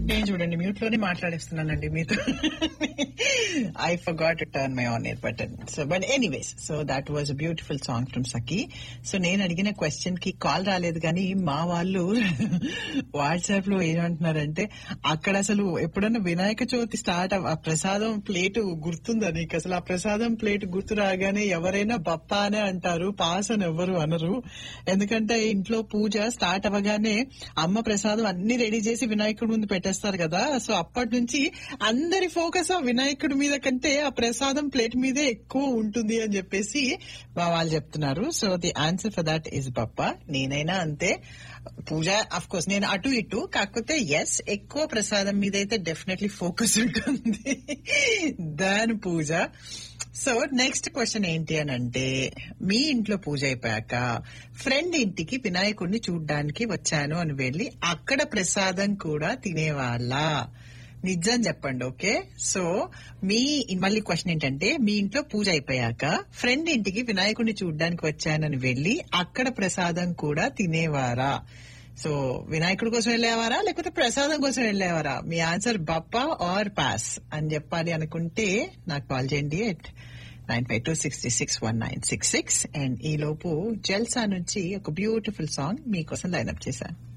నేను చూడండి మ్యూట్ లోనే మాట్లాడేస్తున్నానండి మీతో I forgot turn my on air button so but anyways so that was beautiful song from Sakhi so నేను అడిగిన క్వశ్చన్ కి కాల్ రాలేదు కానీ మా వాళ్ళు వాట్సాప్ లో ఏమంటున్నారంటే అక్కడ అసలు ఎప్పుడన్నా వినాయక చవితి స్టార్ట్ ఆ ప్రసాదం ప్లేట్ గుర్తుందా నీకు అసలు ఆ ప్రసాదం ప్లేట్ గుర్తు రాగానే ఎవరైనా బప్ప అనే అంటారు పాస్ అని ఎవరు అనరు ఎందుకంటే ఇంట్లో పూజ స్టార్ట్ అవ్వగానే అమ్మ ప్రసాదం అన్ని రెడీ చేసి వినాయకుడి ముందు పెట్టేస్తారు కదా సో అప్పటి నుంచి అందరి ఫోకస్ ఆ వినాయకుడి మీద కంటే ఆ ప్రసాదం ప్లేట్ మీదే ఎక్కువ ఉంటుంది అని చెప్పేసి మా వాళ్ళు చెప్తున్నారు so the answer for that is Bappa నేనైనా అంతే పూజ అఫ్ కోర్స్ నేను అటు ఇటు కాకపోతే ఎస్ ఎక్కువ ప్రసాదం మీద అయితే డెఫినెట్లీ ఫోకస్ ఉంటుంది దాని పూజ సో నెక్స్ట్ క్వశ్చన్ ఏంటి అని అంటే మీ ఇంట్లో పూజ అయిపోయాక ఫ్రెండ్ ఇంటికి వినాయకుడిని చూడ్డానికి వచ్చాను అని వెళ్ళి అక్కడ ప్రసాదం కూడా తినేవాళ్ళ నిజం చెప్పండి ఓకే సో మీ మళ్ళీ క్వశ్చన్ ఏంటంటే మీ ఇంట్లో పూజ అయిపోయాక ఫ్రెండ్ ఇంటికి వినాయకుడిని చూడ్డానికి వచ్చానని వెళ్ళి అక్కడ ప్రసాదం కూడా తినేవారా సో వినాయకుడి కోసం వెళ్ళేవారా లేకపోతే ప్రసాదం కోసం వెళ్ళేవారా మీ ఆన్సర్ బప్ప ఆర్ పాస్ అని చెప్పాలి అనుకుంటే నాకు కాల్ చేయండి at nine five two sixty six one nine six six and ఈ లోపు జల్సా నుంచి ఒక బ్యూటిఫుల్ సాంగ్ మీకోసం లైన్అప్ చేశాను